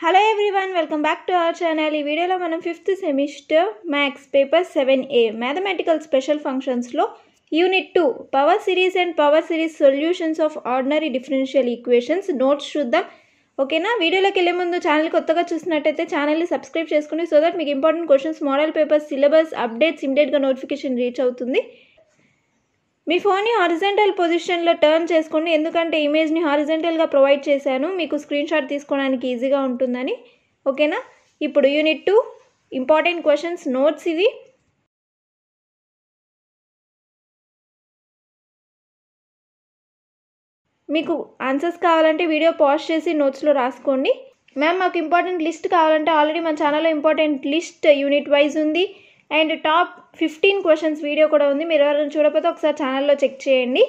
hello everyone welcome back to our channel ఈ వీడియోలో మనం fifth semester maths paper seven A mathematical special ఫంక్షన్స్లో unit two power series and power series solutions of ordinary differential equations notes చూద్దాం ఓకేనా వీడియోలోకి వెళ్ళే ముందు channel కొత్తగా చూసినట్టయితే ఛానల్ని సబ్స్క్రైబ్ చేసుకుని సో దట్ మీకు important questions model papers syllabus updates ఇమీడియట్గా నోటిఫికేషన్ రీచ్ అవుతుంది మీ ఫోన్ని హారిజెంటల్ పొజిషన్లో టర్న్ చేసుకోండి ఎందుకంటే ఇమేజ్ని హారిజెంటల్గా ప్రొవైడ్ చేశాను మీకు స్క్రీన్ షాట్ తీసుకోవడానికి ఈజీగా ఉంటుందని ఓకేనా ఇప్పుడు unit two important questions notes ఇవి మీకు ఆన్సర్స్ కావాలంటే వీడియో పాజ్ చేసి నోట్స్లో రాసుకోండి మ్యామ్ మాకు ఇంపార్టెంట్ లిస్ట్ కావాలంటే ఆల్రెడీ మన ఛానల్లో ఇంపార్టెంట్ లిస్ట్ యూనిట్ వైజ్ ఉంది and top fifteen questions video కూడా ఉంది మీరు ఎవరైనా చూడకపోతే ఒకసారి ఛానల్లో చెక్ చేయండి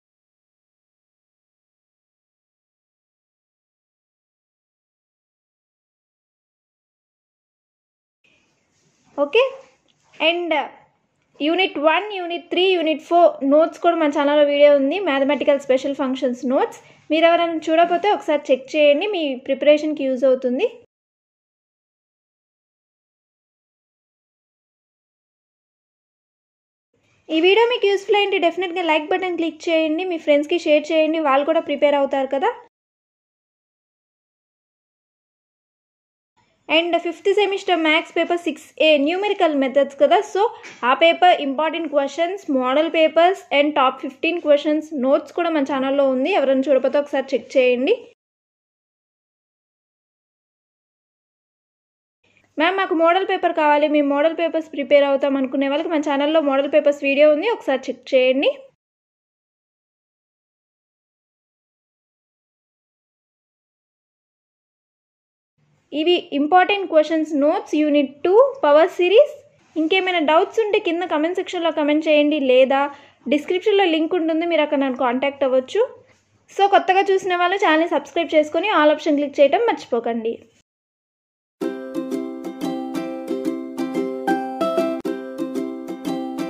okay and unit one unit three unit four notes కూడా మన ఛానల్లో వీడియో ఉంది మ్యాథమెటికల్ స్పెషల్ ఫంక్షన్స్ నోట్స్ మీరు ఎవరైనా చూడకపోతే ఒకసారి చెక్ చేయండి మీ ప్రిపరేషన్కి యూజ్ అవుతుంది ఈ వీడియో మీకు యూస్ఫుల్ అయింటే డెఫినెట్గా లైక్ బటన్ క్లిక్ చేయండి మీ ఫ్రెండ్స్కి షేర్ చేయండి వాళ్ళు కూడా ప్రిపేర్ అవుతారు కదా and fifth semester maths paper six A numerical methods కదా సో ఆ paper important questions model papers and top fifteen questions notes కూడా మన ఛానల్లో ఉంది ఎవరైనా చూడకపోతే ఒకసారి చెక్ చేయండి మ్యామ్ మాకు మోడల్ పేపర్ కావాలి మేము మోడల్ పేపర్స్ ప్రిపేర్ అవుతాం అనుకునే వాళ్ళకి మన ఛానల్లో మోడల్ పేపర్స్ వీడియో ఉంది ఒకసారి చెక్ చేయండి ఇవి important questions notes unit two power series ఇంకేమైనా డౌట్స్ ఉంటే కింద కమెంట్ సెక్షన్లో కమెంట్ చేయండి లేదా డిస్క్రిప్షన్లో లింక్ ఉంటుంది మీరు అక్కడ నన్ను కాంటాక్ట్ అవ్వచ్చు సో కొత్తగా చూసిన వాళ్ళు ఛానల్ని సబ్స్క్రైబ్ చేసుకొని ఆల్ ఆప్షన్ క్లిక్ చేయడం మర్చిపోకండి